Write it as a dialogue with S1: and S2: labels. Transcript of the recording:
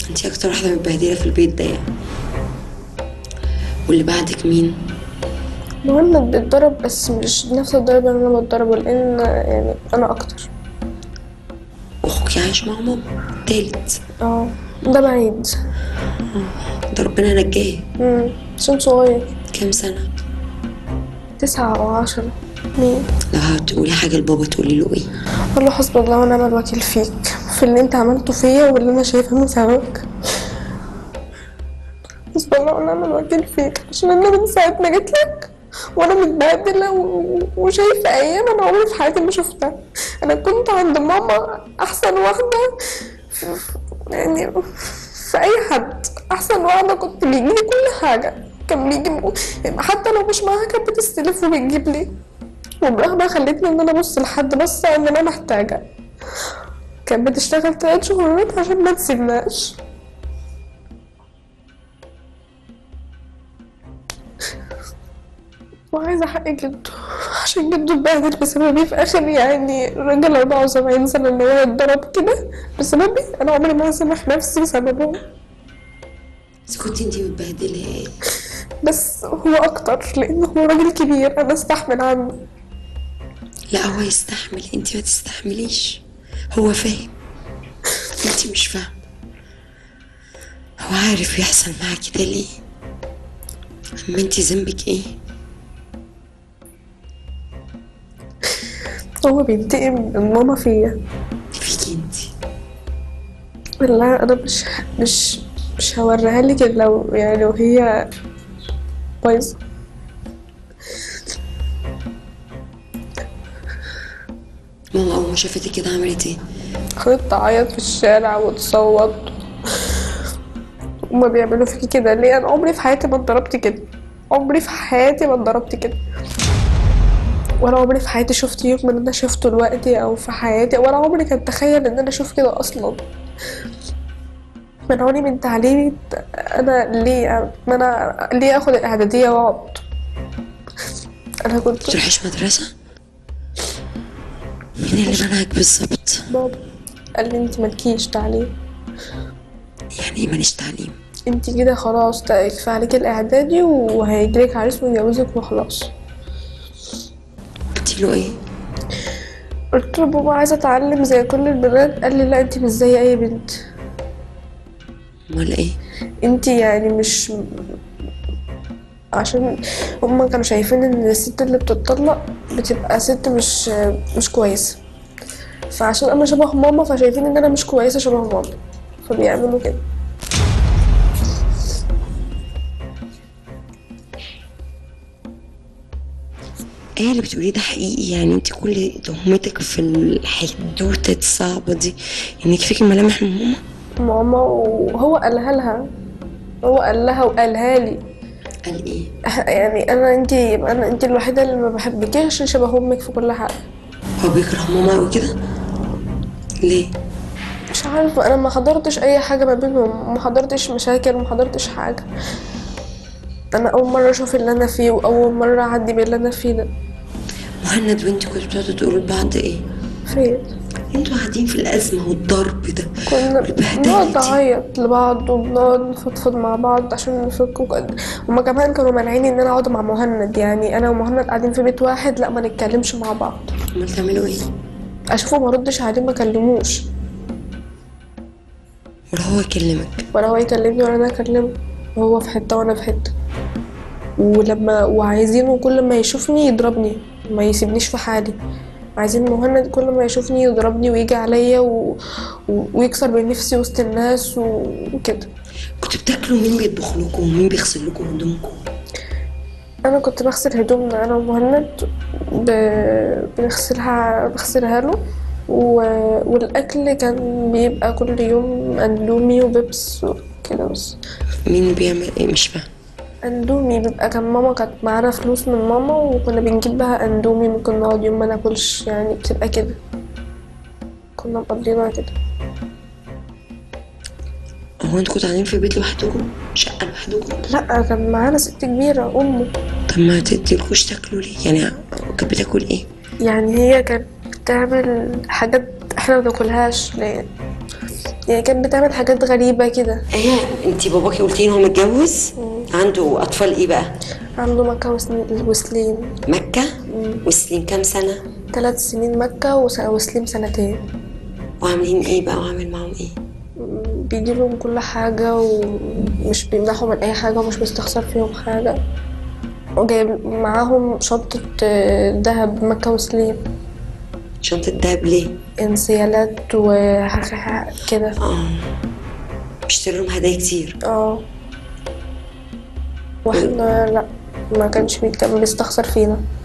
S1: انت اكتر واحده متبهدله في البيت ده يعني واللي بعدك مين
S2: مهند بيتضرب بس مش نفس الضرب اللي انا بتضربه لان يعني انا اكتر
S1: واخوك عايش مع ماما تالت
S2: اه ده بعيد
S1: ده ربنا نجاه
S2: امم عشان صغير
S1: كام سنه
S2: تسعة او عشرة مين
S1: لو هتقولي حاجه لبابا تقولي له ايه
S2: قول له حسبي الله ونعم الوكيل فيك في اللي انت عملته فيا واللي انا شايفاه من سببك حسبي الله ونعم الوكيل فيك عشان انا من ساعة ما جيت لك وانا متبهدلة و- وشايفة ايام انا عمري في حياتي ما شفتها انا كنت عند ماما احسن واحدة في- في- يعني في اي حد احسن واحدة كنت بيجيلي كل حاجة كان بيجي يعني حتى لو مش معاها كانت بتستلف وبتجيب لي وبرغم خلتني ان انا ابص لحد بس ان انا محتاجة كانت بتشتغل تلات شغلانات عشان ما تسيبناش وعايزة حق جده عشان جده اتبهدل بسببي في آخر يعني راجل أربعة وسبعين سنة إن هو اتضرب كده بسببي أنا عمري ما هسامح نفسي بسببه
S1: بس كنت انت متبهدله ايه
S2: بس هو أكتر لأنه هو راجل كبير أنا أستحمل عنه
S1: لا هو يستحمل انت ما تستحمليش هو فاهم انت مش فاهمه هو عارف يحصل معاكي ده ليه اما انت ذنبك ايه
S2: هو بينتقم من ماما فيا
S1: فيكي انت
S2: لا انا مش مش مش هوريها لك إلا لو يعني لو هي بايظه
S1: ماما اول ما شافتك كده عملت ايه
S2: خدت تعيط في الشارع وتصوت هما بيعملوا فيكي كده ليه انا عمري في حياتي ما اتضربت كده عمري في حياتي ما اتضربت كده ولا عمري في حياتي شفت يوم من اللي انا شفته دلوقتي او في حياتي ولا عمري كنت اتخيل ان انا اشوف كده اصلا منعوني من تعليمي انا ليه ما انا ليه اخد الاعداديه واقعد انا كنت
S1: تروحيش مدرسه مين اللي منعك بالظبط
S2: بابا قال لي انت مالكيش تعليم
S1: يعني ايه ماليش تعليم
S2: انت كده خلاص ده كفايه عليك الاعدادي وهيجيلك عريس ويجوزك وخلاص
S1: قلت له ايه
S2: قلت له بابا عايزه اتعلم زي كل البنات قال لي لا انت مش زي اي بنت
S1: امال ايه
S2: انت يعني مش عشان هما كانوا شايفين ان الست اللي بتطلق بتبقى ست مش مش كويسه فعشان انا شبه ماما فشايفين ان انا مش كويسه شبه ماما فبيعملوا كده
S1: ايه اللي بتقوليه ده حقيقي يعني انت كل تهمتك في الحدوته الصعبه دي انك فيكي ملامح من ماما
S2: ماما وهو قالها لها هو قال لها وقالها لي
S1: قال ايه
S2: يعني انا انت انا انت الوحيده اللي ما بحبكيش عشان شبه امك في كل حاجه
S1: هو بيكره ماما قوي كده ليه
S2: مش عارفه انا ما حضرتش اي حاجه ما بينهم ما حضرتش مشاكل ما حضرتش حاجه انا اول مره اشوف اللي انا فيه واول مره اعدي باللي انا فيه ده
S1: مهند وانت كنتوا بتقعدوا تقولوا لبعض ايه
S2: فين
S1: انتوا قاعدين في الازمه والضرب ده
S2: كنا
S1: والبهدله
S2: بنقعد
S1: دي
S2: نعيط لبعض وبنقعد نفضفض مع بعض عشان نفك وكده. هما كمان كانوا مانعيني ان انا اقعد مع مهند يعني انا ومهند قاعدين في بيت واحد لا ما نتكلمش مع بعض
S1: امال تعملوا ايه
S2: اشوفه ما ردش عليه ما كلموش
S1: ولا هو يكلمك
S2: ولا هو يكلمني ولا انا اكلمه وهو في حته وانا في حته ولما وعايزينه كل ما يشوفني يضربني ما يسيبنيش في حالي عايزين مهند كل ما يشوفني يضربني ويجي عليا و... و... ويكسر من نفسي وسط الناس و... وكده
S1: كنتوا بتاكلوا مين بيطبخ لكم ومين بيغسل لكم هدومكم
S2: انا كنت بغسل هدومنا انا ومهند ب... بنغسلها بغسلها له و... والاكل كان بيبقى كل يوم اندومي وبيبس وكده بس
S1: مين بيعمل ايه مش فاهم
S2: اندومي بيبقى كان ماما كانت معانا فلوس من ماما وكنا بنجيب بها اندومي ممكن نقعد يوم ما ناكلش يعني بتبقى كده كنا مقضينها كده
S1: هو انتوا كنتوا قاعدين في البيت لوحدكم شقه لوحدكم
S2: لا كان معانا ست كبيرة أمه
S1: طب ما تديلكوش تاكلوا ليه يعني كانت بتاكل ايه
S2: يعني هي كانت بتعمل حاجات احنا ما بناكلهاش ليه يعني كانت بتعمل حاجات غريبة كده
S1: ايه انت باباكي قلتي ان هو متجوز عنده اطفال ايه بقى
S2: عنده مكة وسن- وسليم
S1: مكة وسليم كام سنة
S2: ثلاث سنين مكة وس- وسليم سنتين
S1: وعاملين ايه بقى وعامل معاهم ايه
S2: بيجي لهم كل حاجة ومش بيمنعهم من أي حاجة ومش بيستخسر فيهم حاجة وجايب معاهم شنطة آه، دهب مكة وسليم
S1: شنطة دهب ليه
S2: انسيالات وكده
S1: اه بيشتري لهم هدايا كتير
S2: اه واحنا لا ما كانش بيك- بيستخسر فينا